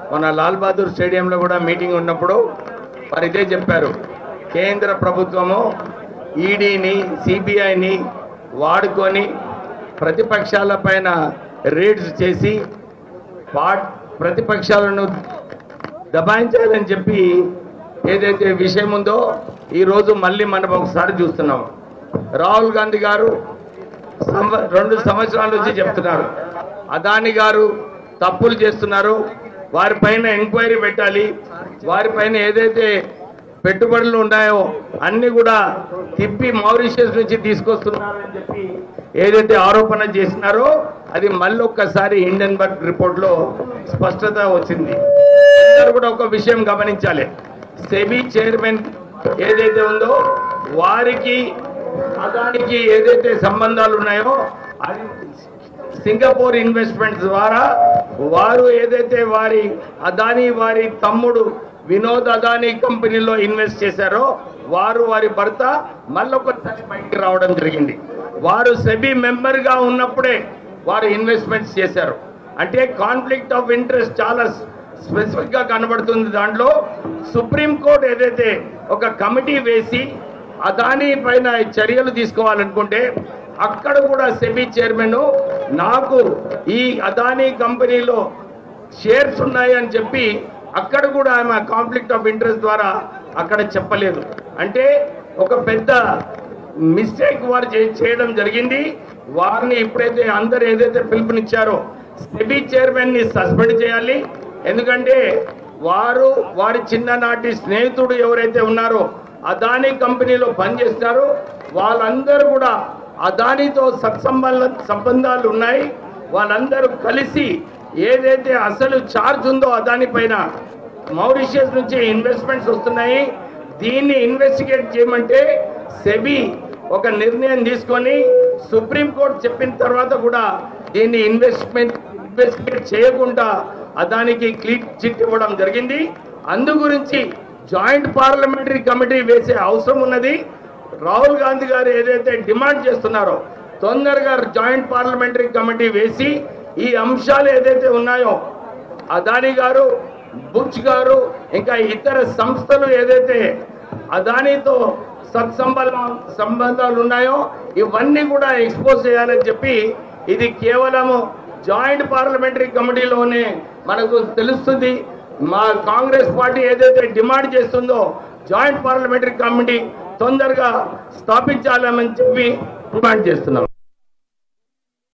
మన లాల్ బహదూర్ స్టేడియంలో కూడా మీటింగ్ ఉన్నప్పుడు వారు ఇదే చెప్పారు కేంద్ర ప్రభుత్వము ఈడీని సిబిఐని వాడుకొని ప్రతిపక్షాల పైన రేడ్స్ చేసి పాట్ ప్రతిపక్షాలను దబాయించాలని చెప్పి ఏదైతే విషయం ఉందో ఈరోజు మళ్ళీ మనం ఒకసారి చూస్తున్నాం రాహుల్ గాంధీ గారు సంవ- రెండు సంవత్సరాల నుంచి చెప్తున్నారు అదాని గారు తప్పులు చేస్తున్నారు వారిపైన ఎంక్వైరీ పెట్టాలి వారిపైన ఏదైతే పెట్టుబడులు ఉన్నాయో అన్ని కూడా తిప్పి మారిషియస్ నుంచి తీసుకొస్తున్నారని చెప్పి ఏదైతే ఆరోపణ చేసినారో అది మళ్ళీ ఒక్కసారి హిండెన్బర్గ్ రిపోర్ట్లో స్పష్టత వచ్చింది అందరూ కూడా ఒక విషయం గమనించాలి సెబీ చైర్మన్ ఏదైతే ఉందో వారికి అదానికి ఏదైతే సంబంధాలు ఉన్నాయో అది సింగపూర్ ఇన్వెస్ట్మెంట్ ద్వారా వారు ఏదైతే వారి అదాని వారి తమ్ముడు వినోద్ అదాని కంపెనీలో ఇన్వెస్ట్ చేశారో వారు వారి భర్త మళ్ళొకసారి బయటికి రావడం జరిగింది వారు సెబీ మెంబర్గా ఉన్నప్పుడే వారు ఇన్వెస్ట్మెంట్స్ చేశారు అంటే కాన్ఫ్లిక్ట్ ఆఫ్ ఇంట్రెస్ట్ చాలా స్పెసిఫిక్ గా కనబడుతుంది దాంట్లో సుప్రీం కోర్ట్ ఏదైతే ఒక కమిటీ వేసి అదాని పైన చర్యలు తీసుకోవాలనుకుంటే అక్కడ కూడా సెబీ చైర్మన్ నాకు ఈ అదాని కంపెనీలో షేర్స్ ఉన్నాయి అని చెప్పి అక్కడ కూడా ఆమె కాన్ఫ్లిక్ట్ ఆఫ్ ఇంట్రెస్ట్ ద్వారా అక్కడ చెప్పలేదు అంటే ఒక పెద్ద మిస్టేక్ వారు చే- చేయడం జరిగింది వారిని ఇప్పుడైతే అందరు ఏదైతే పిలుపునిచ్చారో సెబీ చైర్మన్ ని సస్పెండ్ చేయాలి ఎందుకంటే వారు వారి చిన్ననాటి స్నేహితుడు ఎవరైతే ఉన్నారో అదాని కంపెనీలో పనిచేస్తారో వాళ్ళందరూ కూడా అదానితో సత్సంబంధ సంబంధాలు ఉన్నాయి వాళ్ళందరూ కలిసి ఏదైతే అసలు ఛార్జ్ ఉందో అదాని పైన మౌరిషియస్ నుంచి ఇన్వెస్ట్మెంట్స్ వస్తున్నాయి దీన్ని ఇన్వెస్టిగేట్ చేయమంటే సెబీ ఒక నిర్ణయం తీసుకొని సుప్రీంకోర్టు చెప్పిన తర్వాత కూడా దీన్ని ఇన్వెస్ట్మెంట్ ఇన్వెస్టిగేట్ చేయకుండా అదానికి క్లీన్ చిట్ ఇవ్వడం జరిగింది అందు గురించి జాయింట్ పార్లమెంటరీ కమిటీ వేసే అవసరం ఉన్నది రాహుల్ గాంధీ గారు ఏదైతే డిమాండ్ చేస్తున్నారో తొందరగా జాయింట్ పార్లమెంటరీ కమిటీ వేసి ఈ అంశాలు ఏదైతే ఉన్నాయో అదాని గారు బుచ్ గారు ఇంకా ఇతర సంస్థలు ఏదైతే అదానితో సత్సంబంధ సంబంధాలు ఉన్నాయో ఇవన్నీ కూడా ఎక్స్పోజ్ చేయాలని చెప్పి ఇది కేవలము జాయింట్ పార్లమెంటరీ కమిటీలోనే మనకు తెలుస్తుంది మా కాంగ్రెస్ పార్టీ ఏదైతే డిమాండ్ చేస్తుందో జాయింట్ పార్లమెంటరీ కమిటీ తొందరగా స్థాపించాలని చెప్పి డిమాండ్ చేస్తున్నాం